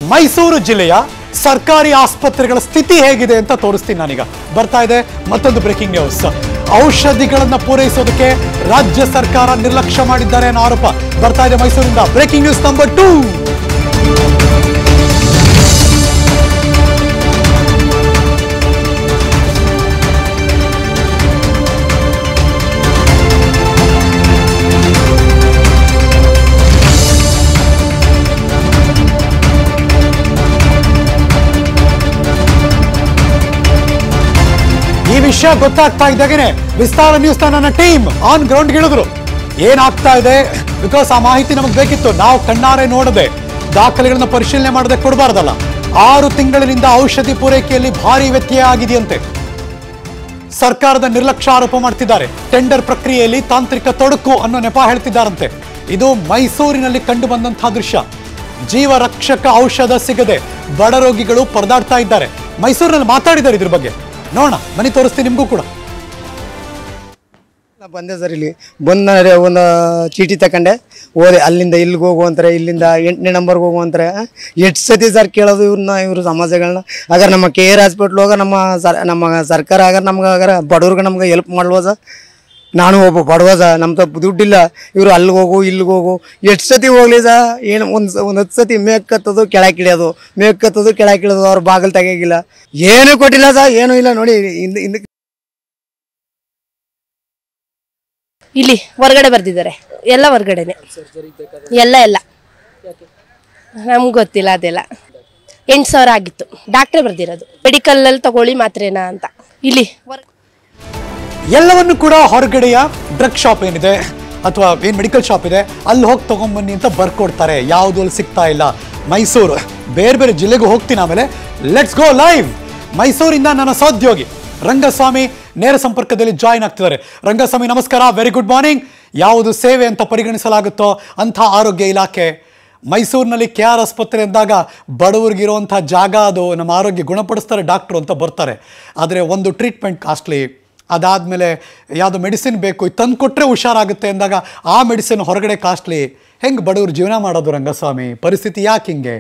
ಮೈಸೂರು ಜಿಲ್ಲೆಯ ಸರ್ಕಾರಿ ಆಸ್ಪತ್ರೆಗಳ ಸ್ಥಿತಿ ಹೇಗಿದೆ ಅಂತ ತೋರಿಸ್ತೀನಿ ನಾನೀಗ ಬರ್ತಾ ಇದೆ ಮತ್ತೊಂದು ಬ್ರೇಕಿಂಗ್ ನ್ಯೂಸ್ ಔಷಧಿಗಳನ್ನ ಪೂರೈಸೋದಕ್ಕೆ ರಾಜ್ಯ ಸರ್ಕಾರ ನಿರ್ಲಕ್ಷ್ಯ ಮಾಡಿದ್ದಾರೆ ಅನ್ನೋ ಆರೋಪ ಬರ್ತಾ ಇದೆ ಮೈಸೂರಿಂದ ಬ್ರೇಕಿಂಗ್ ನ್ಯೂಸ್ ನಂಬರ್ ಟೂ ಈ ವಿಷಯ ಗೊತ್ತಾಗ್ತಾ ಇದ್ದಾಗನೆ ವಿಸ್ತಾರ ನ್ಯೂಸ್ ನನ್ನ ಟೀಮ್ ಆನ್ ಗ್ರೌಂಡ್ ಇಳಿದ್ರು ಏನಾಗ್ತಾ ಇದೆ ಬಿಕಾಸ್ ಆ ಮಾಹಿತಿ ನಮಗೆ ಬೇಕಿತ್ತು ನಾವು ಕಣ್ಣಾರೆ ನೋಡದೆ ದಾಖಲೆಗಳನ್ನ ಪರಿಶೀಲನೆ ಮಾಡದೆ ಕೊಡಬಾರ್ದಲ್ಲ ಆರು ತಿಂಗಳಿನಿಂದ ಔಷಧಿ ಪೂರೈಕೆಯಲ್ಲಿ ಭಾರಿ ವ್ಯತ್ಯಯ ಆಗಿದೆಯಂತೆ ಸರ್ಕಾರದ ನಿರ್ಲಕ್ಷ್ಯ ಆರೋಪ ಮಾಡ್ತಿದ್ದಾರೆ ಟೆಂಡರ್ ಪ್ರಕ್ರಿಯೆಯಲ್ಲಿ ತಾಂತ್ರಿಕ ತೊಡಕು ಅನ್ನೋ ನೆಪ ಹೇಳ್ತಿದ್ದಾರಂತೆ ಇದು ಮೈಸೂರಿನಲ್ಲಿ ಕಂಡು ಬಂದಂತಹ ದೃಶ್ಯ ಜೀವ ರಕ್ಷಕ ಔಷಧ ಸಿಗದೆ ಬಡ ರೋಗಿಗಳು ಪರದಾಡ್ತಾ ಇದ್ದಾರೆ ಮೈಸೂರಿನಲ್ಲಿ ಮಾತಾಡಿದ್ದಾರೆ ಇದ್ರ ಬಗ್ಗೆ ನೋಡೋಣ ಮನೆ ತೋರಿಸ್ತೀನಿ ನಿಮಗೂ ಕೂಡ ನಾ ಬಂದೆ ಸರ್ ಇಲ್ಲಿ ಬಂದ ಒಂದು ಚೀಟಿ ತಕೊಂಡೆ ಹೋದೆ ಅಲ್ಲಿಂದ ಇಲ್ಲಿಗೆ ಹೋಗು ಅಂತಾರೆ ಇಲ್ಲಿಂದ ಎಂಟನೇ ನಂಬರ್ಗೆ ಹೋಗು ಅಂತಾರೆ ಎಷ್ಟು ಸತಿ ಸರ್ ಕೇಳೋದು ಇವ್ರನ್ನ ಇವ್ರ ಸಮಸ್ಯೆಗಳನ್ನ ಆಗ ನಮ್ಮ ಕೆ ಆರ್ ಹಾಸ್ಪಿಟ್ಲ್ ಹೋಗ ನಮ್ಮ ಸರ್ ನಮ್ಮ ಸರ್ಕಾರ ಆಗ ನಮ್ಗೆ ಆಗಾರ ಬಡವ್ರಿಗೆ ನಮ್ಗೆ ಹೆಲ್ಪ್ ಮಾಡ್ಬೋದ ಸರ್ ನಾನು ಒಬ್ಬ ಬಡವ ಸರ್ ನಮ್ಮ ತಪ್ಪು ದುಡ್ಡಿಲ್ಲ ಇವರು ಅಲ್ಲಿಗೆ ಹೋಗು ಇಲ್ಲಿಗೆ ಹೋಗು ಎಷ್ಟು ಸತಿ ಹೋಗ್ಲಿ ಸರ್ ಏನು ಒಂದು ಒಂದು ಹತ್ತು ಸತಿ ಮೇಕ್ ಕತ್ತೋದು ಕೆಳಗೆ ಇಳಿಯೋದು ಮೇಕ್ ಕತ್ತೋದು ಕೆಳಗೆ ಇಳಿಯೋದು ಅವ್ರ ಬಾಗಿಲು ತೆಗಿಯೋಗಿಲ್ಲ ಏನೂ ಕೊಟ್ಟಿಲ್ಲ ಸರ್ ಏನೂ ಇಲ್ಲ ನೋಡಿ ಹಿಂದೆ ಹಿಂದೆ ಇಲ್ಲಿ ಹೊರಗಡೆ ಬರ್ದಿದ್ದಾರೆ ಎಲ್ಲ ಹೊರಗಡೆನೆ ಎಲ್ಲ ಎಲ್ಲ ನಮ್ಗೆ ಗೊತ್ತಿಲ್ಲ ಅದೆಲ್ಲ ಎಂಟು ಸಾವಿರ ಆಗಿತ್ತು ಡಾಕ್ಟ್ರೇ ಬರ್ದಿರೋದು ಮೆಡಿಕಲಲ್ಲಿ ತಗೊಳ್ಳಿ ಮಾತ್ರೇನಾ ಅಂತ ಇಲ್ಲಿ ಹೊರ- ಎಲ್ಲವನ್ನು ಕೂಡ ಹೊರಗಡೆಯ ಡ್ರಗ್ ಶಾಪ್ ಏನಿದೆ ಅಥವಾ ಏನ್ ಮೆಡಿಕಲ್ ಶಾಪ್ ಇದೆ ಅಲ್ಲಿ ಹೋಗಿ ತಗೊಂಬನ್ನಿ ಅಂತ ಬರ್ಕೊಡ್ತಾರೆ ಯಾವುದು ಅಲ್ಲಿ ಸಿಗ್ತಾ ಇಲ್ಲ ಮೈಸೂರು ಬೇರೆ ಬೇರೆ ಜಿಲ್ಲೆಗೂ ಹೋಗ್ತೀನಿ ಆಮೇಲೆ ಲೆಟ್ಸ್ ಗೋ ಲೈವ್ ಮೈಸೂರಿಂದ ನನ್ನ ಸಹೋದ್ಯೋಗಿ ರಂಗಸ್ವಾಮಿ ನೇರ ಸಂಪರ್ಕದಲ್ಲಿ ಜಾಯಿನ್ ಆಗ್ತಿದ್ದಾರೆ ರಂಗಸ್ವಾಮಿ ನಮಸ್ಕಾರ ವೆರಿ ಗುಡ್ ಮಾರ್ನಿಂಗ್ ಯಾವುದು ಸೇವೆ ಅಂತ ಪರಿಗಣಿಸಲಾಗುತ್ತೋ ಅಂಥ ಆರೋಗ್ಯ ಇಲಾಖೆ ಮೈಸೂರಿನಲ್ಲಿ ಕೆ ಆರ್ ಆಸ್ಪತ್ರೆ ಅಂದಾಗ ಬಡವರಿಗಿರುವಂಥ ಜಾಗ ಅದು ನಮ್ಮ ಆರೋಗ್ಯ ಗುಣಪಡಿಸ್ತಾರೆ ಡಾಕ್ಟ್ರು ಅಂತ ಬರ್ತಾರೆ ಆದರೆ ಒಂದು ಟ್ರೀಟ್ಮೆಂಟ್ ಕಾಸ್ಟ್ಲಿ ಅದಾದಮೇಲೆ ಯಾವುದೋ ಮೆಡಿಸಿನ್ ಬೇಕು ಇದು ತಂದು ಕೊಟ್ಟರೆ ಹುಷಾರಾಗುತ್ತೆ ಅಂದಾಗ ಆ ಮೆಡಿಸಿನ್ ಹೊರಗಡೆ ಕಾಸ್ಟ್ಲಿ ಹೆಂಗೆ ಬಡವರು ಜೀವನ ಮಾಡೋದು ರಂಗಸ್ವಾಮಿ ಪರಿಸ್ಥಿತಿ ಯಾಕೆ ಹಿಂಗೆ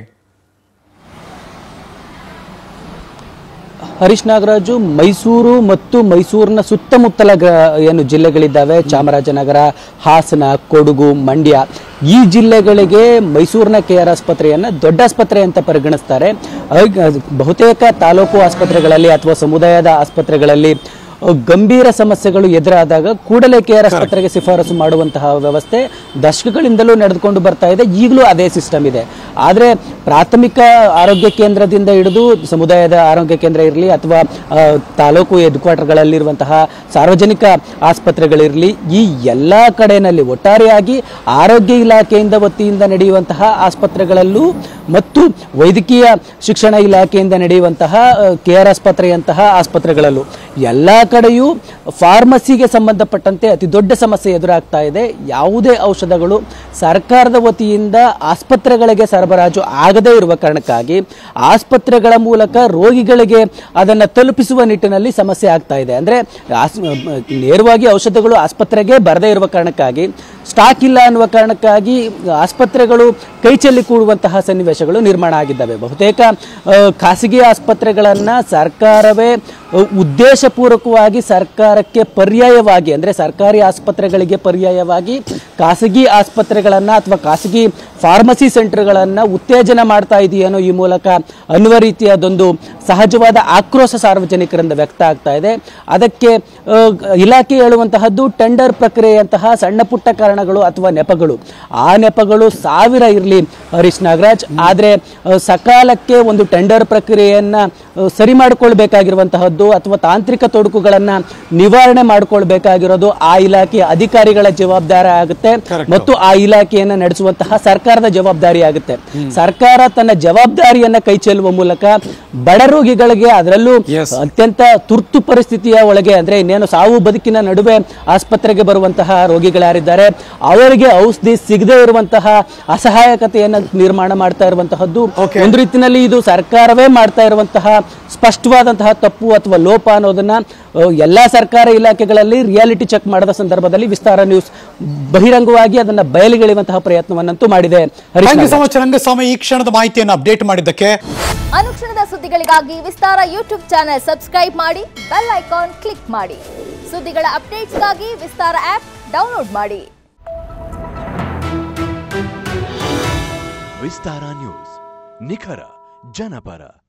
ಹರೀಶ್ ನಾಗರಾಜು ಮೈಸೂರು ಮತ್ತು ಮೈಸೂರಿನ ಸುತ್ತಮುತ್ತಲ ಗ್ರ ಏನು ಜಿಲ್ಲೆಗಳಿದ್ದಾವೆ ಚಾಮರಾಜನಗರ ಹಾಸನ ಕೊಡಗು ಮಂಡ್ಯ ಈ ಜಿಲ್ಲೆಗಳಿಗೆ ಮೈಸೂರಿನ ಕೆ ಆರ್ ಆಸ್ಪತ್ರೆಯನ್ನು ದೊಡ್ಡ ಆಸ್ಪತ್ರೆ ಅಂತ ಪರಿಗಣಿಸ್ತಾರೆ ಅಹ್, ಬಹುತೇಕ ತಾಲೂಕು ಆಸ್ಪತ್ರೆಗಳಲ್ಲಿ ಅಥವಾ ಸಮುದಾಯದ ಆಸ್ಪತ್ರೆಗಳಲ್ಲಿ ಅಹ್, ಗಂಭೀರ ಸಮಸ್ಯೆಗಳು ಎದುರಾದಾಗ ಕೂಡಲೇ ಕೆ ಆರ್ ಆಸ್ಪತ್ರೆಗೆ ಶಿಫಾರಸು ಮಾಡುವಂತಹ ವ್ಯವಸ್ಥೆ ದಶಕಗಳಿಂದಲೂ ನಡೆದುಕೊಂಡು ಬರ್ತಾ ಇದೆ ಈಗಲೂ ಅದೇ ಸಿಸ್ಟಮ್ ಇದೆ ಆದರೆ ಪ್ರಾಥಮಿಕ ಆರೋಗ್ಯ ಕೇಂದ್ರದಿಂದ ಹಿಡಿದು ಸಮುದಾಯದ ಆರೋಗ್ಯ ಕೇಂದ್ರ ಇರಲಿ ಅಥವಾ ಅಹ್, ತಾಲೂಕು ಹೆಡ್ ಕ್ವಾರ್ಟರ್ಗಳಲ್ಲಿರುವಂತಹ ಸಾರ್ವಜನಿಕ ಆಸ್ಪತ್ರೆಗಳಿರಲಿ ಈ ಎಲ್ಲ ಕಡೆಯಲ್ಲಿ ಒಟ್ಟಾರೆಯಾಗಿ ಆರೋಗ್ಯ ಇಲಾಖೆಯಿಂದ ವತಿಯಿಂದ ನಡೆಯುವಂತಹ ಆಸ್ಪತ್ರೆಗಳಲ್ಲೂ ಮತ್ತು ವೈದ್ಯಕೀಯ ಶಿಕ್ಷಣ ಇಲಾಖೆಯಿಂದ ನಡೆಯುವಂತಹ ಕೆ ಆರ್ ಆಸ್ಪತ್ರೆಯಂತಹ ಆಸ್ಪತ್ರೆಗಳಲ್ಲೂ ಎಲ್ಲ ಕಡೆಯೂ ಫಾರ್ಮಸಿಗೆ ಸಂಬಂಧಪಟ್ಟಂತೆ ಅತಿ ದೊಡ್ಡ ಸಮಸ್ಯೆ ಎದುರಾಗ್ತಾ ಇದೆ ಯಾವುದೇ ಔಷಧಗಳು ಸರ್ಕಾರದ ವತಿಯಿಂದ ಆಸ್ಪತ್ರೆಗಳಿಗೆ ಸರಬರಾಜು ಆಗದೇ ಇರುವ ಕಾರಣಕ್ಕಾಗಿ ಆಸ್ಪತ್ರೆಗಳ ಮೂಲಕ ರೋಗಿಗಳಿಗೆ ಅದನ್ನು ತಲುಪಿಸುವ ನಿಟ್ಟಿನಲ್ಲಿ ಸಮಸ್ಯೆ ಆಗ್ತಾ ಇದೆ ಅಂದರೆ ಆಸ್ ನೇರವಾಗಿ ಔಷಧಗಳು ಆಸ್ಪತ್ರೆಗೆ ಬರದೇ ಇರುವ ಕಾರಣಕ್ಕಾಗಿ ಸ್ಟಾಕ್ ಇಲ್ಲ ಅನ್ನುವ ಕಾರಣಕ್ಕಾಗಿ ಆಸ್ಪತ್ರೆಗಳು ಕೈ ಚೆಲ್ಲಿ ಕೂಡುವಂತಹ ಸನ್ನಿವೇಶಗಳು ನಿರ್ಮಾಣ ಆಗಿದ್ದಾವೆ ಬಹುತೇಕ ಆ, ಖಾಸಗಿ ಆಸ್ಪತ್ರೆಗಳನ್ನು ಸರ್ಕಾರವೇ ಆ, ಉದ್ದೇಶಪೂರ್ವಕವಾಗಿ ಸರ್ಕಾರಕ್ಕೆ ಪರ್ಯಾಯವಾಗಿ ಅಂದರೆ ಸರ್ಕಾರಿ ಆಸ್ಪತ್ರೆಗಳಿಗೆ ಪರ್ಯಾಯವಾಗಿ ಖಾಸಗಿ ಆಸ್ಪತ್ರೆಗಳನ್ನು ಅಥವಾ ಖಾಸಗಿ ಫಾರ್ಮಸಿ ಸೆಂಟರ್ಗಳನ್ನು ಉತ್ತೇಜನ ಮಾಡ್ತಾ ಇದೆಯೇನೋ ಈ ಮೂಲಕ ಅನ್ನುವ ರೀತಿಯಾದೊಂದು ಸಹಜವಾದ ಆಕ್ರೋಶ ಸಾರ್ವಜನಿಕರಿಂದ ವ್ಯಕ್ತ ಆಗ್ತಾ ಇದೆ ಅದಕ್ಕೆ ಆ, ಇಲಾಖೆ ಹೇಳುವಂತಹದ್ದು ಟೆಂಡರ್ ಪ್ರಕ್ರಿಯೆಯಂತಹ ಸಣ್ಣ ಪುಟ್ಟ ಕಾರಣಗಳು ಅಥವಾ ನೆಪಗಳು ಆ ನೆಪಗಳು ಸಾವಿರ ಇರಲಿ ಹರೀಶ್ ನಾಗರಾಜ್ ಆದರೆ ಆ, ಸಕಾಲಕ್ಕೆ ಒಂದು ಟೆಂಡರ್ ಪ್ರಕ್ರಿಯೆಯನ್ನ ಆ, ಸರಿ ಮಾಡಿಕೊಳ್ಬೇಕಾಗಿರುವಂತಹದ್ದು ಅಥವಾ ತಾಂತ್ರಿಕ ತೊಡಕುಗಳನ್ನ ನಿವಾರಣೆ ಮಾಡಿಕೊಳ್ಬೇಕಾಗಿರೋದು ಆ ಇಲಾಖೆಯ ಅಧಿಕಾರಿಗಳ ಜವಾಬ್ದಾರಿ ಆಗುತ್ತೆ ಮತ್ತು ಆ ಇಲಾಖೆಯನ್ನ ನಡೆಸುವಂತಹ ಸರ್ಕಾರದ ಜವಾಬ್ದಾರಿ ಆಗುತ್ತೆ ಸರ್ಕಾರ ತನ್ನ ಜವಾಬ್ದಾರಿಯನ್ನ ಕೈ ಚೆಲ್ಲುವ ಮೂಲಕ ಬಡ ರೋಗಿಗಳಿಗೆ ಅದರಲ್ಲೂ ಅತ್ಯಂತ ತುರ್ತು ಪರಿಸ್ಥಿತಿಯ ಒಳಗೆ ಅಂದ್ರೆ ಇನ್ನೇನು ಸಾವು ಬದುಕಿನ ನಡುವೆ ಆಸ್ಪತ್ರೆಗೆ ಬರುವಂತಹ ರೋಗಿಗಳ್ಯಾರಿದ್ದಾರೆ ಅವರಿಗೆ ಔಷಧಿ ಸಿಗದೇ ಇರುವಂತಹ ಅಸಹಾಯಕತೆಯನ್ನ ನಿರ್ಮಾಣ ಮಾಡ್ತಾ ಇರುವಂತಹದ್ದು Okay. ಒಂದು ರೀತಿಯಲ್ಲಿ ಇದು ಸರ್ಕಾರವೇ ಮಾಡ್ತಾ ಇರುವಂತಹ ಸ್ಪಷ್ಟವಾದಂತಹ ತಪ್ಪು ಅಥವಾ ಅಥವಾ ಲೋಪ ಅನ್ನೋದನ್ನ ಆ, ಎಲ್ಲಾ ಸರ್ಕಾರ ಇಲಾಖೆಗಳಲ್ಲಿ ರಿಯಾಲಿಟಿ ಚೆಕ್ ಮಾಡಿದ ಸಂದರ್ಭದಲ್ಲಿ ವಿಸ್ತಾರ ನ್ಯೂಸ್ ಬಹಿರಂಗವಾಗಿ ಅದನ್ನ ಬಯಲಿಗೆಳೆಯುವಂತಹ ಪ್ರಯತ್ನವನ್ನಂತೂ ಮಾಡಿದೆ Harish thank you so Nagaraj. Much Rangaswamy ಈ ಕ್ಷಣದ ಮಾಹಿತಿಯನ್ನು ಅಪ್ಡೇಟ್ ಮಾಡಿದ್ದಕ್ಕೆ ಅನುಕ್ಷಣದ ಸುದ್ದಿಗಳಿಗಾಗಿ ವಿಸ್ತಾರ ಯೂಟ್ಯೂಬ್ ಚಾನೆಲ್ ಸಬ್ಸ್ಕ್ರೈಬ್ ಮಾಡಿ ಬೆಲ್ ಐಕಾನ್ ಕ್ಲಿಕ್ ಮಾಡಿ ಸುದ್ದಿಗಳ ಅಪ್ಡೇಟ್ಸ್ಗಾಗಿ ವಿಸ್ತಾರ ಆಪ್ ಡೌನ್ಲೋಡ್ ಮಾಡಿ ವಿಸ್ತಾರ ನ್ಯೂಸ್ ನಿಖರ ಜನಪರ